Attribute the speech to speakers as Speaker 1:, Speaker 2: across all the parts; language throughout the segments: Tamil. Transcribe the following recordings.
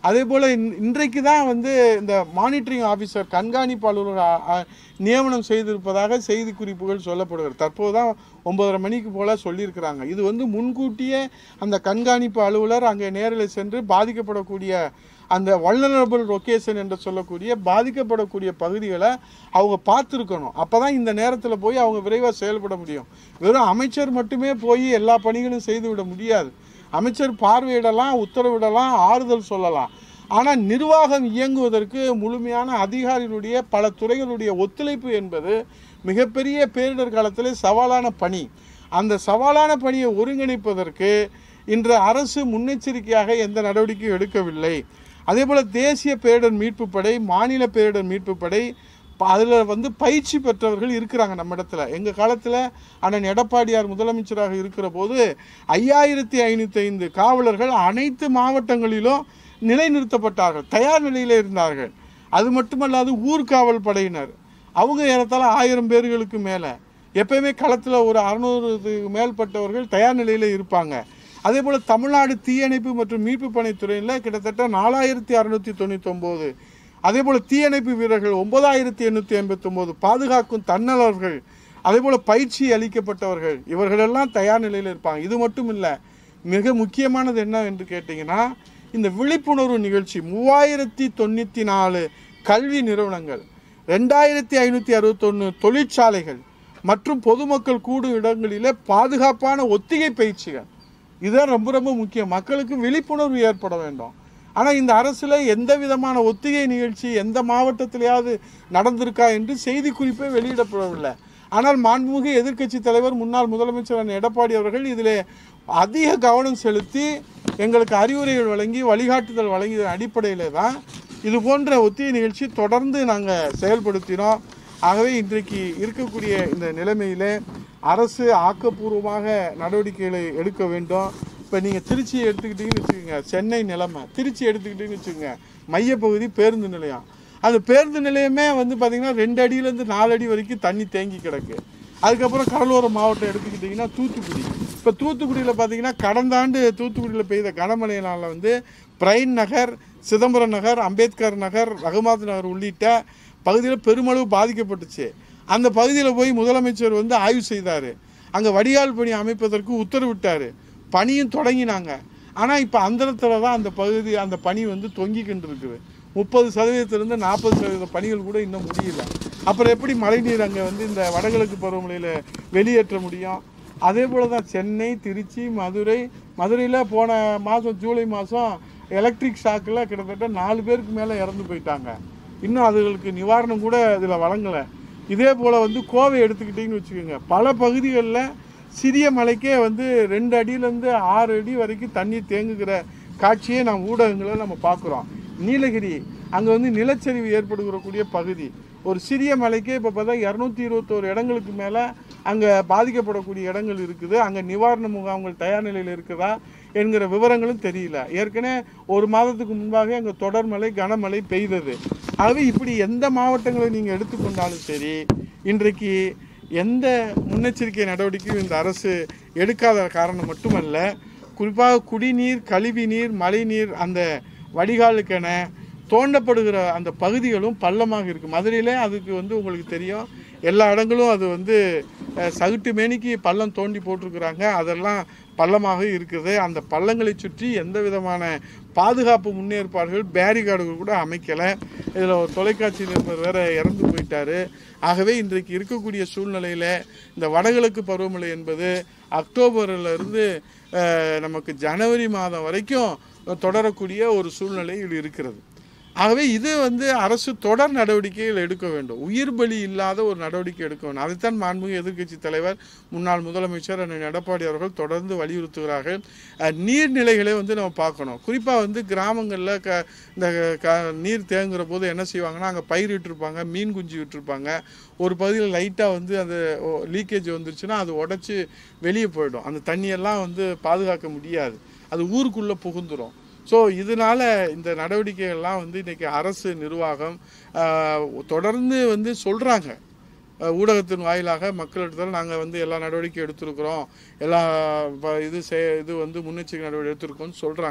Speaker 1: அதே போல் இன்றைக்கு தான் வந்து இந்த மானிட்டரிங் ஆஃபீஸர் கண்காணிப்பு அலுவலர் அ, அ, நியமனம் செய்திருப்பதாக செய்தி குறிப்புகள் சொல்லப்படுகிறது தற்போது தான் ஒன்பதரை மணிக்கு போல் சொல்லியிருக்கிறாங்க இது வந்து முன்கூட்டியே அந்த கண்காணிப்பு அலுவலர் அங்கே நேரில் சென்று பாதிக்கப்படக்கூடிய அந்த வல்னரபிள் லொக்கேஷன் என்று சொல்லக்கூடிய பாதிக்கப்படக்கூடிய பகுதிகளை அவங்க பார்த்துருக்கணும் அப்போ தான் இந்த நேரத்தில் போய் அவங்க விரைவாக செயல்பட முடியும் வெறும் அமைச்சர் மட்டுமே போய் எல்லா பணிகளும் செய்துவிட முடியாது அமைச்சர் பார்வையிடலாம் உத்தரவிடலாம் ஆறுதல் சொல்லலாம் ஆனால் நிர்வாகம் இயங்குவதற்கு முழுமையான அதிகாரிகளுடைய பல துறைகளுடைய ஒத்துழைப்பு என்பது மிகப்பெரிய பேரிடர் காலத்தில் சவாலான பணி அந்த சவாலான பணியை ஒருங்கிணைப்பதற்கு இன்று அரசு முன்னெச்சரிக்கையாக எந்த நடவடிக்கையும் எடுக்கவில்லை அதே போல் தேசிய பேரிடர் மீட்பு படை மாநில பேரிடர் மீட்பு படை அதில் வந்து பயிற்சி பெற்றவர்கள் இருக்கிறாங்க நம்ம இடத்துல எங்கள் காலத்தில் அண்ணன் எடப்பாடியார் முதலமைச்சராக இருக்கிற போது ஐயாயிரத்தி ஐநூற்றி ஐந்து காவலர்கள் அனைத்து மாவட்டங்களிலும் நிலைநிறுத்தப்பட்டார்கள் தயார் நிலையில் இருந்தார்கள் அது மட்டுமல்லாது ஊர்காவல் படையினர் அவங்க ஏறத்தாழ ஆயிரம் பேர்களுக்கு மேலே எப்பயுமே களத்தில் ஒரு அறநூறுக்கு மேற்பட்டவர்கள் தயார் நிலையில் இருப்பாங்க அதே போல் தமிழ்நாடு தீயணைப்பு மற்றும் மீட்பு பணித்துறையில் கிட்டத்தட்ட நாலாயிரத்தி அறுநூற்றி தொண்ணூத்தொம்போது அதே போல் தீயணைப்பு வீரர்கள் ஒன்பதாயிரத்தி எண்ணூற்றி ஐம்பத்தொம்போது பாதுகாக்கும் தன்னலர்கள் அதே போல் பயிற்சி அளிக்கப்பட்டவர்கள் இவர்களெல்லாம் தயார் நிலையில் இருப்பாங்க இது மட்டும் இல்லை மிக முக்கியமானது என்ன என்று கேட்டிங்கன்னா இந்த விழிப்புணர்வு நிகழ்ச்சி மூவாயிரத்தி தொண்ணூற்றி நாலு கல்வி நிறுவனங்கள் ரெண்டாயிரத்தி ஐநூற்றி அறுபத்தொன்று தொழிற்சாலைகள் மற்றும் பொதுமக்கள் கூடும் இடங்களிலே பாதுகாப்பான ஒத்திகை பயிற்சிகள் இதுதான் ரொம்ப ரொம்ப முக்கியம் மக்களுக்கு விழிப்புணர்வு ஏற்பட வேண்டும் ஆனால் இந்த அரசில் எந்த விதமான ஒத்திகை நிகழ்ச்சி எந்த மாவட்டத்திலேயாவது நடந்திருக்கா என்று செய்தி குறிப்பே வெளியிடப்படவில்லை ஆனால் மாண்புமிகு எதிர்க்கட்சி தலைவர் முன்னாள் முதலமைச்சர் அண்ணன் எடப்பாடி அவர்கள் இதில் அதிக கவனம் செலுத்தி எங்களுக்கு அறிவுரைகள் வழங்கி வழிகாட்டுதல் வழங்கியதன் அடிப்படையில் தான் இது போன்ற ஒத்திகை நிகழ்ச்சி தொடர்ந்து நாங்கள் செயல்படுத்தினோம் ஆகவே இன்றைக்கு இருக்கக்கூடிய இந்த நிலைமையிலே அரசு ஆக்கப்பூர்வமாக நடவடிக்கைகளை எடுக்க வேண்டும் இப்போ நீங்கள் திருச்சியை எடுத்துக்கிட்டீங்கன்னு வச்சுக்கோங்க சென்னை நிலைமை திருச்சி எடுத்துக்கிட்டீங்கன்னு வச்சுக்கோங்க மையப்பகுதி பேருந்து நிலையம் அந்த பேருந்து நிலையமே வந்து பார்த்திங்கன்னா ரெண்டு அடியிலேருந்து நாலு அடி வரைக்கும் தண்ணி தேங்கி கிடக்கு அதுக்கப்புறம் கடலோர மாவட்டம் எடுத்துக்கிட்டிங்கன்னா தூத்துக்குடி இப்போ தூத்துக்குடியில் பார்த்தீங்கன்னா கடந்த ஆண்டு தூத்துக்குடியில் பெய்த கனமழையினால் வந்து பிரைன் நகர் சிதம்பரம் நகர் அம்பேத்கர் நகர் ரகுமாத் நகர் உள்ளிட்ட பகுதியில் பெருமளவு பாதிக்கப்பட்டுச்சு அந்த பகுதியில் போய் முதலமைச்சர் வந்து ஆய்வு செய்தார் அங்கே வடிகால் பணி அமைப்பதற்கு உத்தரவிட்டார் பணியும் தொடங்கினாங்க ஆனால் இப்போ அந்த இடத்துல தான் அந்த பகுதி அந்த பணி வந்து தொங்கிக்கிட்டு இருக்குது முப்பது சதவீதத்திலிருந்து நாற்பது சதவீத பணிகள் கூட இன்னும் முடியல அப்புறம் எப்படி மழைநீர் அங்கே வந்து இந்த வடகிழக்கு பருவமழையில் வெளியேற்ற முடியும் அதே போல் தான் சென்னை திருச்சி மதுரை மதுரையில் போன மாதம் ஜூலை மாதம் எலக்ட்ரிக் ஷாக்கில் கிட்டத்தட்ட நாலு பேருக்கு மேலே இறந்து போயிட்டாங்க இன்னும் அதுகளுக்கு நிவாரணம் கூட இதில் வழங்கலை இதே போல் வந்து கோவை எடுத்துக்கிட்டிங்கன்னு வச்சுக்கோங்க பல பகுதிகளில் சிறிய மலைக்கே வந்து ரெண்டு அடியிலேருந்து ஆறு அடி வரைக்கும் தண்ணி தேங்குகிற காட்சியை நாம் ஊடகங்களில் நம்ம பார்க்குறோம் நீலகிரி அங்கே வந்து நிலச்சரிவு ஏற்படுகிறக்கூடிய பகுதி ஒரு சிறிய மலைக்கே இப்போ பார்த்தா இரநூத்தி இருபத்தோரு இடங்களுக்கு மேலே அங்கே பாதிக்கப்படக்கூடிய இடங்கள் இருக்குது அங்கே நிவாரண முகாம்கள் தயார் நிலையில் இருக்குதா என்கிற விவரங்களும் தெரியல ஏற்கனவே ஒரு மாதத்துக்கு முன்பாக அங்கே தொடர் மழை கனமழை பெய்தது ஆகவே இப்படி எந்த மாவட்டங்களை நீங்கள் எடுத்துக்கொண்டாலும் சரி இன்றைக்கு எந்த முன்னெச்சரிக்கை நடவடிக்கையும் இந்த அரசு எடுக்காத காரணம் மட்டுமல்ல குறிப்பாக குடிநீர் கழிவுநீர் மழைநீர் அந்த வடிகாலுக்கென தோண்டப்படுகிற அந்த பகுதிகளும் பள்ளமாக இருக்குது மதுரையில் அதுக்கு வந்து உங்களுக்கு தெரியும் எல்லா இடங்களும் அது வந்து அஹ், சகுட்டு மேனிக்கு பள்ளம் தோண்டி போட்டிருக்கிறாங்க அதெல்லாம் பள்ளமாக இருக்குது அந்த பள்ளங்களை சுற்றி எந்த விதமான பாதுகாப்பு முன்னேற்பாடுகள் பேரிகார்டுகள் கூட அமைக்கலை இதில் ஒரு தொலைக்காட்சி நிருபர் வேற இறந்து போயிட்டாரு ஆகவே இன்றைக்கு இருக்கக்கூடிய சூழ்நிலையில் இந்த வடகிழக்கு பருவமழை என்பது அக்டோபரில் இருந்து அஹ், நமக்கு ஜனவரி மாதம் வரைக்கும் தொடரக்கூடிய ஒரு சூழ்நிலையில் இருக்கிறது ஆகவே இது வந்து அரசு தொடர் நடவடிக்கைகள் எடுக்க வேண்டும் உயிர் பலி இல்லாத ஒரு நடவடிக்கை எடுக்க வேண்டும் அதைத்தான் மாண்புமிகு எதிர்க்கட்சி தலைவர் முன்னாள் முதலமைச்சர் அண்ணன் எடப்பாடி அவர்கள் தொடர்ந்து வலியுறுத்துகிறார்கள் அஹ், நீர்நிலைகளை வந்து நம்ம பார்க்கணும் குறிப்பாக வந்து கிராமங்களில் க இந்த க நீர் தேங்குற போது என்ன செய்வாங்கன்னா அங்கே பயிர் விட்டுருப்பாங்க மீன் குஞ்சு விட்டுருப்பாங்க ஒரு பகுதியில் லைட்டாக வந்து அந்த லீக்கேஜ் வந்துருச்சுன்னா அது உடச்சி வெளியே போயிடும் அந்த தண்ணியெல்லாம் வந்து பாதுகாக்க முடியாது அது ஊருக்குள்ளே புகுந்துரும் ஸோ இதனால இந்த நடவடிக்கைகள்லாம் வந்து இன்னைக்கு அரசு நிர்வாகம் ஆஹ், தொடர்ந்து வந்து சொல்கிறாங்க ஊடகத்தின் வாயிலாக மக்களிடத்தில் நாங்கள் வந்து எல்லா நடவடிக்கை எடுத்திருக்கிறோம் எல்லா ப- இது செய் இது வந்து முன்னெச்சரிக்கை நடவடிக்கை எடுத்திருக்கோம்னு சொல்கிறாங்க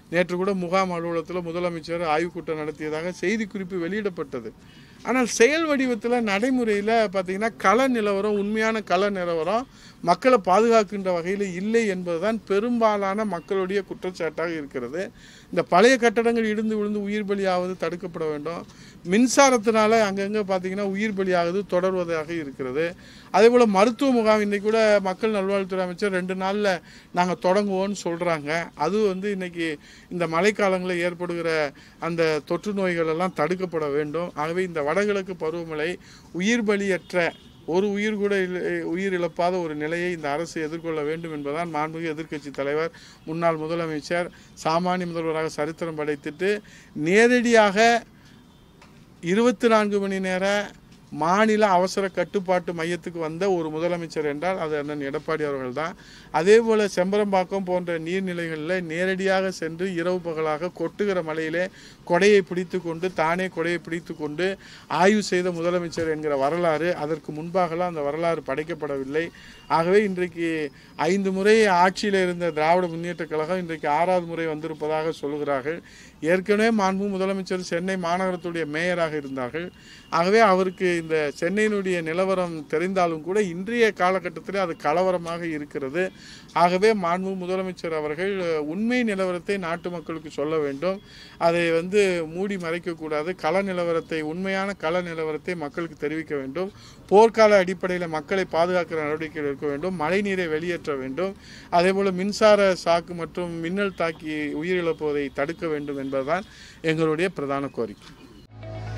Speaker 1: நேற்று கூட முகாம் அலுவலகத்தில் முதலமைச்சர் ஆய்வுக் கூட்டம் நடத்தியதாக செய்திக்குறிப்பு வெளியிடப்பட்டது ஆனால் செயல் வடிவத்தில் நடைமுறையில் பார்த்தீங்கன்னா கள நிலவரம் உண்மையான கள நிலவரம் மக்களை பாதுகாக்கின்ற வகையில் இல்லை என்பதுதான் பெரும்பாலான மக்களுடைய குற்றச்சாட்டாக இருக்கிறது இந்த பழைய கட்டடங்கள் இடிந்து விழுந்து உயிர் பலியாவது தடுக்கப்பட வேண்டும் மின்சாரத்தினால அங்கங்கே பார்த்தீங்கன்னா உயிர் பலியாவது தொடர்வதாக இருக்கிறது அதே போல் மருத்துவ முகாம் இன்னைக்கு கூட மக்கள் நல்வாழ்வுத்துறை அமைச்சர் ரெண்டு நாளில் நாங்கள் தொடங்குவோம்னு சொல்கிறாங்க அது வந்து இன்னைக்கு இந்த மழைக்காலங்களில் ஏற்படுகிற அந்த தொற்று நோய்கள் எல்லாம் தடுக்கப்பட வேண்டும் ஆகவே இந்த வடகிழக்கு பருவமழை உயிர் பலியற்ற ஒரு உயிர் கூட இல்லை உயிர் இழப்பாத ஒரு நிலையை இந்த அரசு எதிர்கொள்ள வேண்டும் என்பதுதான் மாண்புமிகு எதிர்க்கட்சி தலைவர் முன்னாள் முதலமைச்சர் சாமானிய முதல்வராக சரித்திரம் படைத்துட்டு நேரடியாக இருபத்தி நான்கு மணி நேர மாநில அவசர கட்டுப்பாட்டு மையத்துக்கு வந்த ஒரு முதலமைச்சர் என்றால் அது அண்ணன் எடப்பாடி அவர்கள் தான் அதே போல் செம்பரம்பாக்கம் போன்ற நீர்நிலைகளில் நேரடியாக சென்று இரவு பகலாக கொட்டுகிற மலையிலே கொடையை பிடித்து கொண்டு தானே கொடையை பிடித்து கொண்டு ஆய்வு செய்த முதலமைச்சர் என்கிற வரலாறு அதற்கு முன்பாகலாம் அந்த வரலாறு படைக்கப்படவில்லை ஆகவே இன்றைக்கு ஐந்து முறை ஆட்சியில் இருந்த திராவிட முன்னேற்றக் கழகம் இன்றைக்கு ஆறாவது முறை வந்திருப்பதாக சொல்கிறார்கள் ஏற்கனவே மாண்பு முதலமைச்சர் சென்னை மாநகரத்துடைய மேயராக இருந்தார்கள் ஆகவே அவருக்கு இந்த சென்னையினுடைய நிலவரம் தெரிந்தாலும் கூட இன்றைய காலகட்டத்தில் அது கலவரமாக இருக்கிறது ஆகவே மாண்பு முதலமைச்சர் அவர்கள் உண்மை நிலவரத்தை நாட்டு மக்களுக்கு சொல்ல வேண்டும் அதை வந்து மூடி மறைக்கக்கூடாது கள நிலவரத்தை உண்மையான கள நிலவரத்தை மக்களுக்கு தெரிவிக்க வேண்டும் போர்க்கால அடிப்படையில் மக்களை பாதுகாக்கிற நடவடிக்கைகள் இருக்க வேண்டும் மழைநீரை வெளியேற்ற வேண்டும் அதேபோல் மின்சார சாக்கு மற்றும் மின்னல் தாக்கி உயிரிழப்பதை தடுக்க வேண்டும் என்பதுதான் எங்களுடைய பிரதான கோரிக்கை